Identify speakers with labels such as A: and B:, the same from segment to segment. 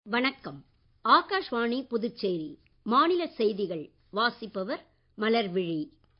A: வணக்கம் ஆகாஷ்வாணி புதுச்சேரி மாநில செய்திகள் வாசிப்பவர் மலர்விழி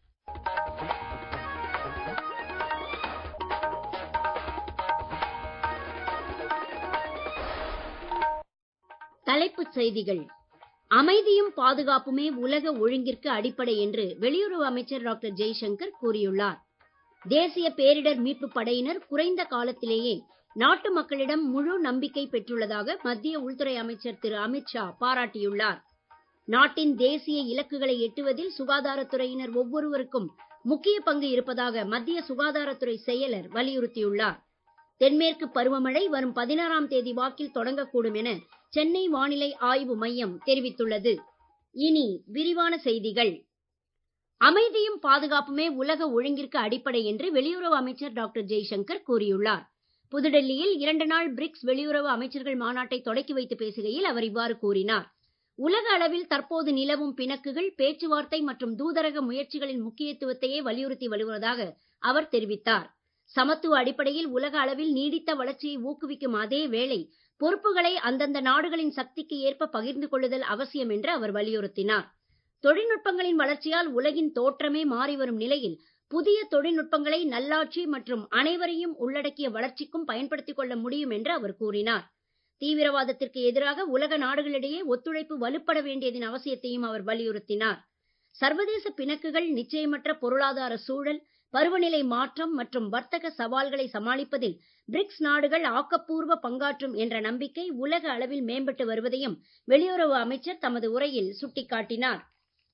A: தலைப்புச் செய்திகள் அமைதியும் பாதுகாப்புமே உலக ஒழுங்கிற்கு அடிப்படை என்று வெளியுறவு அமைச்சர் டாக்டர் ஜெய்சங்கர் கூறியுள்ளார் தேசிய பேரிடர் மீட்புப் படையினர் குறைந்த காலத்திலேயே நாட்டு மக்களிடம் முழு நம்பிக்கை பெற்றுள்ளதாக மத்திய உள்துறை அமைச்சர் திரு அமித் ஷா பாராட்டியுள்ளார் நாட்டின் தேசிய இலக்குகளை எட்டுவதில் சுகாதாரத்துறையினர் ஒவ்வொருவருக்கும் முக்கிய பங்கு இருப்பதாக மத்திய சுகாதாரத்துறை செயலர் வலியுறுத்தியுள்ளார் தென்மேற்கு பருவமழை வரும் பதினாறாம் தேதி வாக்கில் தொடங்கக்கூடும் என சென்னை வானிலை ஆய்வு மையம் தெரிவித்துள்ளது இனி விரிவான செய்திகள் அமைதியும் பாதுகாப்புமே உலக ஒழுங்கிற்கு அடிப்படை என்று வெளியுறவு அமைச்சர் டாக்டர் ஜெய்சங்கர் கூறியுள்ளார் புதுடெல்லியில் இரண்டு நாள் பிரிக்ஸ் வெளியுறவு அமைச்சர்கள் மாநாட்டை தொடக்கி வைத்து பேசுகையில் அவர் இவ்வாறு கூறினார் உலக அளவில் தற்போது நிலவும் பிணக்குகள் பேச்சுவார்த்தை மற்றும் தூதரக முயற்சிகளின் முக்கியத்துவத்தையே வலியுறுத்தி வருவதாக அவர் தெரிவித்தார் சமத்துவ அடிப்படையில் உலக அளவில் நீடித்த வளர்ச்சியை ஊக்குவிக்கும் அதே வேளை பொறுப்புகளை அந்தந்த நாடுகளின் சக்திக்கு ஏற்ப பகிர்ந்து கொள்ளுதல் அவசியம் என்று அவர் வலியுறுத்தினார் தொழில்நுட்பங்களின் வளர்ச்சியால் உலகின் தோற்றமே மாறி வரும் நிலையில் புதிய தொழில்நுட்பங்களை நல்லாட்சி மற்றும் அனைவரையும் உள்ளடக்கிய வளர்ச்சிக்கும் பயன்படுத்திக் கொள்ள முடியும் என்று அவர் கூறினார் தீவிரவாதத்திற்கு எதிராக உலக நாடுகளிடையே ஒத்துழைப்பு வலுப்பட வேண்டியதன் அவசியத்தையும் அவர் வலியுறுத்தினார் சர்வதேச பிணக்குகள் நிச்சயமற்ற பொருளாதார சூழல் பருவநிலை மாற்றம் மற்றும் வர்த்தக சவால்களை சமாளிப்பதில் பிரிக்ஸ் நாடுகள் ஆக்கப்பூர்வ பங்காற்றும் என்ற நம்பிக்கை உலக அளவில் மேம்பட்டு வருவதையும் வெளியுறவு அமைச்சர் தமது உரையில் சுட்டிக்காட்டினார்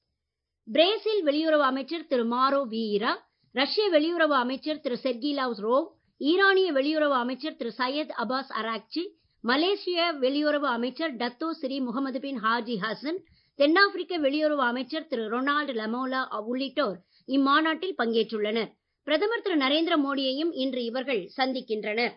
A: பிரேசில் வெளியுறவு அமைச்சர் திரு மாரோ வீரா ரஷ்ய வெளியுறவு அமைச்சர் திரு செர்கி லாவ்ரோவ் ஈரானிய வெளியுறவு அமைச்சர் திரு சையத் அபாஸ் அராக்சி மலேசிய வெளியுறவு அமைச்சர் Dato Sri Mohamad bin Haji Hasan தென்னாப்பிரிக்க வெளியுறவு அமைச்சர் திரு ரொனால்டு லமோலா உள்ளிட்டோர் இம்மாநாட்டில் பங்கேற்றுள்ளனர் பிரதமர் திரு நரேந்திர மோடியையும் இன்று இவர்கள் சந்திக்கின்றனர்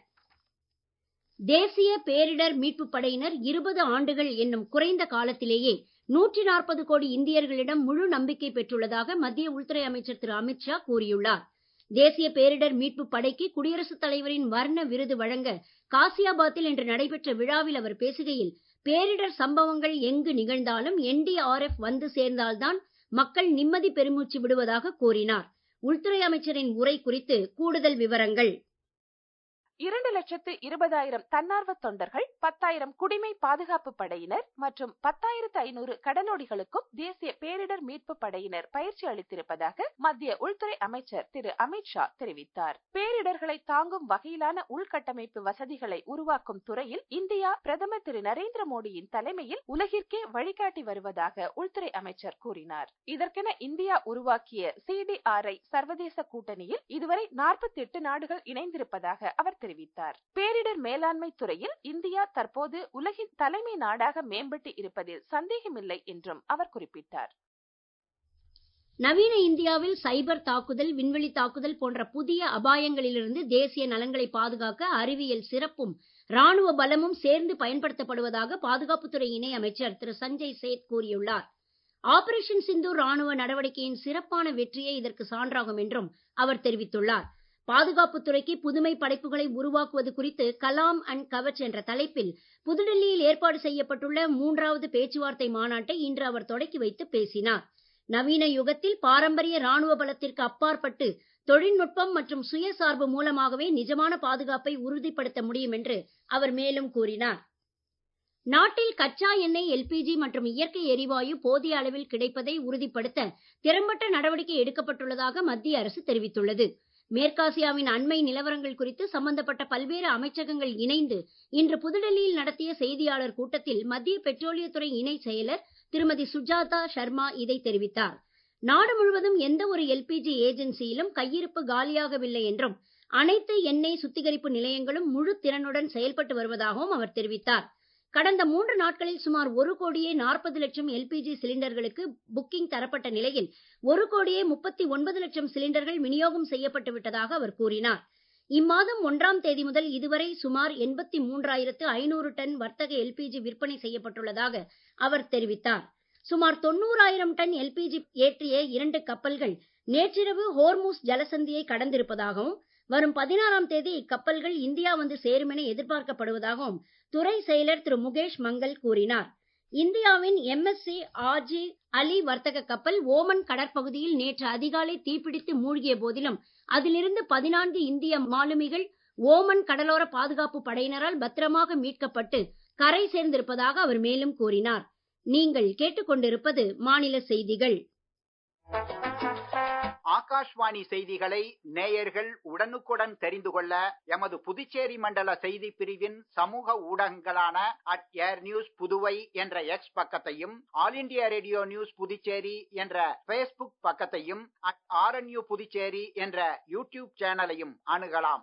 A: தேசிய பேரிடர் மீட்புப் படையினர் இருபது ஆண்டுகள் என்னும் குறைந்த காலத்திலேயே நூற்றி நாற்பது கோடி இந்தியர்களிடம் முழு நம்பிக்கை பெற்றுள்ளதாக மத்திய உள்துறை அமைச்சர் திரு அமித் ஷா கூறியுள்ளார் தேசிய பேரிடர் மீட்புப் படைக்கு குடியரசுத் தலைவரின் வர்ண விருது வழங்க காசியாபாத்தில் இன்று நடைபெற்ற விழாவில் அவர் பேசுகையில் பேரிடர் சம்பவங்கள் எங்கு நிகழ்ந்தாலும் என்டிஆர்எஃப் வந்து சேர்ந்தால்தான் மக்கள் நிம்மதி பெருமூச்சு விடுவதாக கூறினார் உள்துறை அமைச்சரின் உரை குறித்து கூடுதல் விவரங்கள்
B: இரண்டு லட்சத்து இருபதாயிரம் தன்னார்வ தொண்டர்கள் பத்தாயிரம் குடிமை பாதுகாப்பு படையினர் மற்றும் பத்தாயிரத்து ஐநூறு கடனோடிகளுக்கும் தேசிய பேரிடர் மீட்பு படையினர் பயிற்சி அளித்திருப்பதாக மத்திய உள்துறை அமைச்சர் திரு அமித் ஷா தெரிவித்தார் பேரிடர்களை தாங்கும் வகையிலான உள்கட்டமைப்பு வசதிகளை உருவாக்கும் துறையில் இந்தியா பிரதமர் திரு நரேந்திர மோடியின் தலைமையில் உலகிற்கே வழிகாட்டி வருவதாக உள்துறை அமைச்சர் கூறினார் இதற்கென இந்தியா உருவாக்கிய சிடிஆர்ஐ சர்வதேச கூட்டணியில் இதுவரை நாற்பத்தி எட்டு நாடுகள் இணைந்திருப்பதாக அவர் தெரிவித்தார் தெரிவித்தார் பேரிடர் மேலாண்மை துறையில் இந்தியா தற்போது உலகின் தலைமை நாடாக மேம்பட்டு இருப்பதில் சந்தேகமில்லை என்றும் அவர் குறிப்பிட்டார்
A: நவீன இந்தியாவில் சைபர் தாக்குதல் விண்வெளி தாக்குதல் போன்ற புதிய அபாயங்களிலிருந்து தேசிய நலன்களை பாதுகாக்க அறிவியல் சிறப்பும் ராணுவ பலமும் சேர்ந்து பயன்படுத்தப்படுவதாக பாதுகாப்புத்துறை இணை அமைச்சர் திரு சஞ்சய் சேத் கூறியுள்ளார் ஆபரேஷன் சிந்து ராணுவ நடவடிக்கையின் சிறப்பான வெற்றியே இதற்கு சான்றாகும் என்றும் அவர் தெரிவித்துள்ளார் பாதுகாப்புத் துறைக்கு புதுமை படைப்புகளை உருவாக்குவது குறித்து கலாம் அண்ட் கவச் என்ற தலைப்பில் புதுடெல்லியில் ஏற்பாடு செய்யப்பட்டுள்ள மூன்றாவது பேச்சுவார்த்தை மாநாட்டை இன்று அவர் தொடக்கி வைத்து பேசினார் நவீன யுகத்தில் பாரம்பரிய ராணுவ பலத்திற்கு அப்பாற்பட்டு தொழில்நுட்பம் மற்றும் சுயசார்பு மூலமாகவே நிஜமான பாதுகாப்பை உறுதிப்படுத்த முடியும் என்று அவர் மேலும் கூறினார் நாட்டில் கச்சா எண்ணெய் எல்பிஜி மற்றும் இயற்கை எரிவாயு போதிய அளவில் கிடைப்பதை உறுதிப்படுத்த திறம்பட்ட நடவடிக்கை எடுக்கப்பட்டுள்ளதாக மத்திய அரசு தெரிவித்துள்ளது மேற்காசியாவின் அண்மை நிலவரங்கள் குறித்து சம்பந்தப்பட்ட பல்வேறு அமைச்சகங்கள் இணைந்து இன்று புதுடெல்லியில் நடத்திய செய்தியாளர் கூட்டத்தில் மத்திய பெட்ரோலியத்துறை இணை செயலர் திருமதி சுஜாதா சர்மா இதை தெரிவித்தார் நாடு முழுவதும் எந்த ஒரு எல்பிஜி ஏஜென்சியிலும் கையிருப்பு காலியாகவில்லை என்றும் அனைத்து எண்ணெய் சுத்திகரிப்பு நிலையங்களும் முழு திறனுடன் செயல்பட்டு வருவதாகவும் அவர் தெரிவித்தார் கடந்த மூன்று நாட்களில் சுமார் ஒரு கோடியே நாற்பது லட்சம் எல்பிஜி சிலிண்டர்களுக்கு புக்கிங் தரப்பட்ட நிலையில் ஒரு கோடியே முப்பத்தி ஒன்பது லட்சம் சிலிண்டர்கள் விநியோகம் செய்யப்பட்டு விட்டதாக அவர் கூறினார் இம்மாதம் ஒன்றாம் தேதி முதல் இதுவரை சுமார் எண்பத்தி மூன்றாயிரத்து ஐநூறு டன் வர்த்தக எல்பிஜி விற்பனை செய்யப்பட்டுள்ளதாக அவர் தெரிவித்தார் சுமார் தொண்ணூறாயிரம் டன் எல்பிஜி ஏற்றிய இரண்டு கப்பல்கள் நேற்றிரவு ஹோர்முஸ் ஜலசந்தியை கடந்திருப்பதாகவும் வரும் பதினாறாம் தேதி இக்கப்பல்கள் இந்தியா வந்து சேரும் என எதிர்பார்க்கப்படுவதாகவும் துறை செயலர் திரு முகேஷ் மங்கல் கூறினார் இந்தியாவின் எம்எஸ்சி ஆர்ஜி அலி வர்த்தக கப்பல் ஓமன் கடற்பகுதியில் நேற்று அதிகாலை தீப்பிடித்து மூழ்கிய போதிலும் அதிலிருந்து பதினான்கு இந்திய மாலுமிகள் ஓமன் கடலோர பாதுகாப்பு படையினரால் பத்திரமாக மீட்கப்பட்டு கரை சேர்ந்திருப்பதாக அவர் மேலும் கூறினார் நீங்கள் கேட்டுக்கொண்டிருப்பது மாநில செய்திகள்
C: ஆகாஷ்வாணி செய்திகளை நேயர்கள் உடனுக்குடன் தெரிந்து கொள்ள எமது புதுச்சேரி மண்டல செய்தி பிரிவின் சமூக ஊடகங்களான அட் ஏர் நியூஸ் புதுவை என்ற எக்ஸ் பக்கத்தையும் All India Radio News Puducherry என்ற பேஸ்புக் பக்கத்தையும் அட் ஆர்என்யூ புதுச்சேரி என்ற யூடியூப் சேனலையும் அணுகலாம்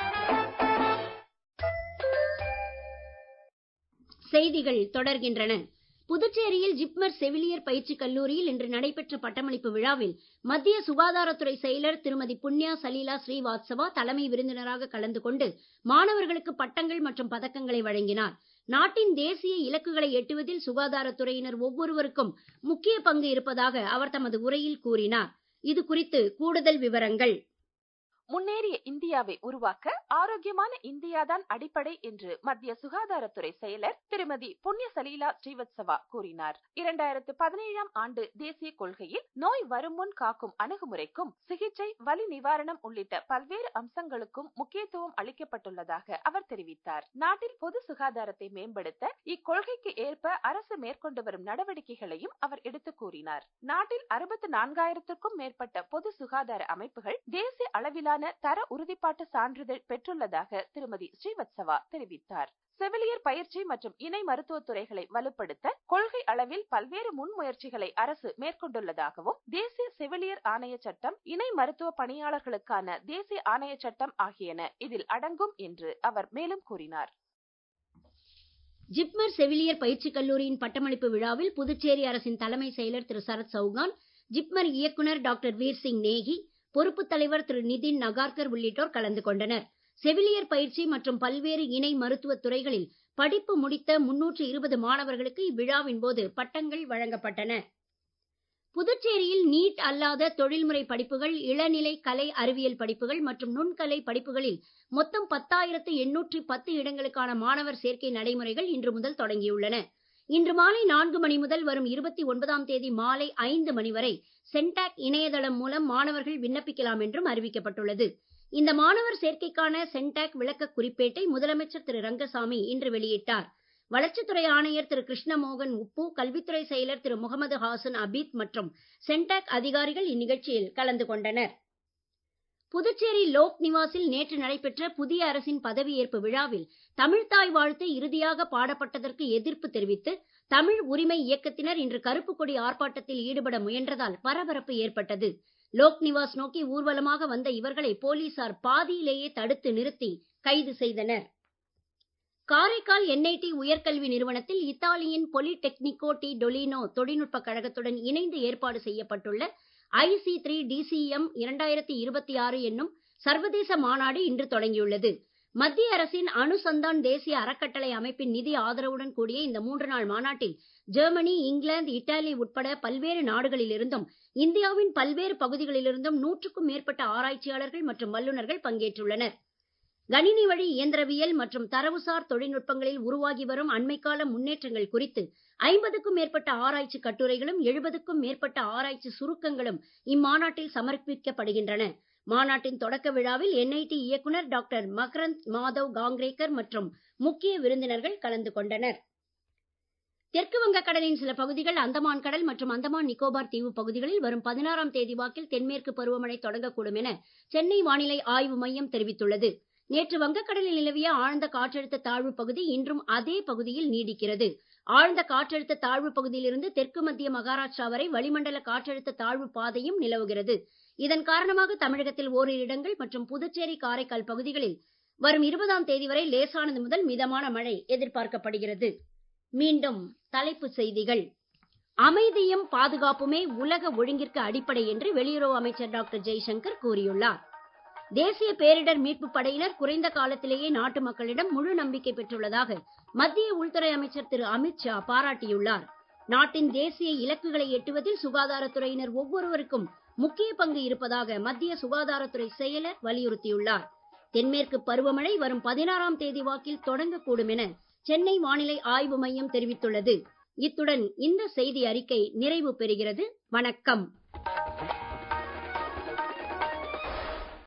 A: செய்திகள் தொடர்கின்றன புதுச்சேரியில் ஜிப்மர் செவிலியர் பயிற்சி கல்லூரியில் இன்று நடைபெற்ற பட்டமளிப்பு விழாவில் மத்திய சுகாதாரத்துறை செயலர் திருமதி புண்ணியா சலீலா ஸ்ரீவாத்சவா தலைமை விருந்தினராக கலந்து கொண்டு மாணவர்களுக்கு பட்டங்கள் மற்றும் பதக்கங்களை வழங்கினார் நாட்டின் தேசிய இலக்குகளை எட்டுவதில் சுகாதாரத்துறையினர் ஒவ்வொருவருக்கும் முக்கிய பங்கு இருப்பதாக அவர் தமது உரையில் கூறினார் இது குறித்து கூடுதல் விவரங்கள்
B: முன்னேறிய இந்தியாவை உருவாக்க ஆரோக்கியமான இந்தியாதான் அடிப்படை என்று மத்திய சுகாதாரத்துறை செயலர் திருமதி புண்ணிய சலீலா ஸ்ரீவத்சவா கூறினார் இரண்டாயிரத்து பதினேழாம் ஆண்டு தேசிய கொள்கையில் நோய் வரும் முன் காக்கும் அணுகுமுறைக்கும் சிகிச்சை வலி நிவாரணம் உள்ளிட்ட பல்வேறு அம்சங்களுக்கும் முக்கியத்துவம் அளிக்கப்பட்டுள்ளதாக அவர் தெரிவித்தார் நாட்டில் பொது சுகாதாரத்தை மேம்படுத்த இக்கொள்கைக்கு ஏற்ப அரசு மேற்கொண்டு வரும் நடவடிக்கைகளையும் அவர் எடுத்து கூறினார் நாட்டில் அறுபத்தி நான்காயிரத்திற்கும் மேற்பட்ட பொது சுகாதார அமைப்புகள் தேசிய அளவிலான மீதான தர உறுதிப்பாட்டு சான்றிதழ் பெற்றுள்ளதாக திருமதி ஸ்ரீவத்சவா தெரிவித்தார் செவிலியர் பயிற்சி மற்றும் இணை மருத்துவ துறைகளை வலுப்படுத்த கொள்கை அளவில் பல்வேறு முன்முயற்சிகளை அரசு மேற்கொண்டுள்ளதாகவும் தேசிய செவிலியர் ஆணைய சட்டம் இணை மருத்துவ பணியாளர்களுக்கான தேசிய ஆணைய சட்டம் ஆகியன இதில் அடங்கும் என்று அவர் மேலும் கூறினார்
A: ஜிப்மர் செவிலியர் பயிற்சி கல்லூரியின் பட்டமளிப்பு விழாவில் புதுச்சேரி அரசின் தலைமை செயலர் திரு சரத் சௌகான் ஜிப்மர் இயக்குனர் டாக்டர் வீர்சிங் நேகி பொறுப்பு தலைவர் திரு நிதின் நகார்கர் உள்ளிட்டோர் கலந்து கொண்டனர் செவிலியர் பயிற்சி மற்றும் பல்வேறு இணை மருத்துவ துறைகளில் படிப்பு முடித்த முன்னூற்று இருபது மாணவர்களுக்கு இவ்விழாவின் போது பட்டங்கள் வழங்கப்பட்டன புதுச்சேரியில் நீட் அல்லாத தொழில்முறை படிப்புகள் இளநிலை கலை அறிவியல் படிப்புகள் மற்றும் நுண்கலை படிப்புகளில் மொத்தம் பத்தாயிரத்து எண்ணூற்றி பத்து இடங்களுக்கான மாணவர் சேர்க்கை நடைமுறைகள் இன்று முதல் தொடங்கியுள்ளன இன்று மாலை நான்கு மணி முதல் வரும் இருபத்தி ஒன்பதாம் தேதி மாலை ஐந்து மணி வரை சென்டாக் இணையதளம் மூலம் மாணவர்கள் விண்ணப்பிக்கலாம் என்றும் அறிவிக்கப்பட்டுள்ளது இந்த மாணவர் சேர்க்கைக்கான சென்டாக் விளக்க குறிப்பேட்டை முதலமைச்சர் திரு ரங்கசாமி இன்று வெளியிட்டார் வளர்ச்சித்துறை ஆணையர் திரு கிருஷ்ணமோகன் உப்பு கல்வித்துறை செயலர் திரு முகமது ஹாசன் அபீத் மற்றும் சென்டாக் அதிகாரிகள் இந்நிகழ்ச்சியில் கலந்து கொண்டனர் புதுச்சேரி லோக் நிவாசில் நேற்று நடைபெற்ற புதிய அரசின் பதவியேற்பு விழாவில் தமிழ்தாய் வாழ்த்து இறுதியாக பாடப்பட்டதற்கு எதிர்ப்பு தெரிவித்து தமிழ் உரிமை இயக்கத்தினர் இன்று கருப்பு கொடி ஆர்ப்பாட்டத்தில் ஈடுபட முயன்றதால் பரபரப்பு ஏற்பட்டது லோக் நிவாஸ் நோக்கி ஊர்வலமாக வந்த இவர்களை போலீசார் பாதியிலேயே தடுத்து நிறுத்தி கைது செய்தனர் காரைக்கால் என்ஐடி உயர்கல்வி நிறுவனத்தில் இத்தாலியின் பொலிடெக்னிகோ டி டொலினோ தொழில்நுட்ப கழகத்துடன் இணைந்து ஏற்பாடு செய்யப்பட்டுள்ள ஐசி த்ரீ டிசிஎம் இரண்டாயிரத்தி இருபத்தி ஆறு என்னும் சர்வதேச மாநாடு இன்று தொடங்கியுள்ளது மத்திய அரசின் அணுசந்தான் தேசிய அறக்கட்டளை அமைப்பின் நிதி ஆதரவுடன் கூடிய இந்த மூன்று நாள் மாநாட்டில் ஜெர்மனி இங்கிலாந்து இத்தாலி உட்பட பல்வேறு நாடுகளிலிருந்தும் இந்தியாவின் பல்வேறு பகுதிகளிலிருந்தும் நூற்றுக்கும் மேற்பட்ட ஆராய்ச்சியாளர்கள் மற்றும் வல்லுநர்கள் பங்கேற்றுள்ளனர் கணினி வழி இயந்திரவியல் மற்றும் தரவுசார் தொழில்நுட்பங்களில் உருவாகி வரும் அண்மைக்கால முன்னேற்றங்கள் குறித்து ஐம்பதுக்கும் மேற்பட்ட ஆராய்ச்சி கட்டுரைகளும் எழுபதுக்கும் மேற்பட்ட ஆராய்ச்சி சுருக்கங்களும் இம்மாநாட்டில் சமர்ப்பிக்கப்படுகின்றன மாநாட்டின் தொடக்க விழாவில் என்ஐடி இயக்குனர் டாக்டர் மகரந்த் மாதவ் காங்ரேக்கர் மற்றும் முக்கிய விருந்தினர்கள் கலந்து கொண்டனர் தெற்கு வங்கக்கடலின் சில பகுதிகள் அந்தமான் கடல் மற்றும் அந்தமான் நிக்கோபார் தீவு பகுதிகளில் வரும் பதினாறாம் தேதி வாக்கில் தென்மேற்கு பருவமழை தொடங்கக்கூடும் என சென்னை வானிலை ஆய்வு மையம் தெரிவித்துள்ளது நேற்று வங்கக்கடலில் நிலவிய ஆழ்ந்த காற்றழுத்த தாழ்வு பகுதி இன்றும் அதே பகுதியில் நீடிக்கிறது ஆழ்ந்த காற்றழுத்த தாழ்வு பகுதியிலிருந்து தெற்கு மத்திய மகாராஷ்டிரா வரை வளிமண்டல காற்றழுத்த தாழ்வு பாதையும் நிலவுகிறது இதன் காரணமாக தமிழகத்தில் ஓரிரு இடங்கள் மற்றும் புதுச்சேரி காரைக்கால் பகுதிகளில் வரும் இருபதாம் தேதி வரை லேசானது முதல் மிதமான மழை எதிர்பார்க்கப்படுகிறது மீண்டும் தலைப்புச் செய்திகள் அமைதியும் பாதுகாப்புமே உலக ஒழுங்கிற்கு அடிப்படை என்று வெளியுறவு அமைச்சர் டாக்டர் ஜெய்சங்கர் கூறியுள்ளார் தேசிய பேரிடர் மீட்பு படையினர் குறைந்த காலத்திலேயே நாட்டு மக்களிடம் முழு நம்பிக்கை பெற்றுள்ளதாக மத்திய உள்துறை அமைச்சர் திரு அமித் ஷா பாராட்டியுள்ளார் நாட்டின் தேசிய இலக்குகளை எட்டுவதில் சுகாதாரத்துறையினர் ஒவ்வொருவருக்கும் முக்கிய பங்கு இருப்பதாக மத்திய சுகாதாரத்துறை செயலர் வலியுறுத்தியுள்ளார் தென்மேற்கு பருவமழை வரும் பதினாறாம் தேதி வாக்கில் தொடங்கக்கூடும் என சென்னை வானிலை ஆய்வு மையம் தெரிவித்துள்ளது இத்துடன் இந்த செய்தி அறிக்கை நிறைவு பெறுகிறது வணக்கம்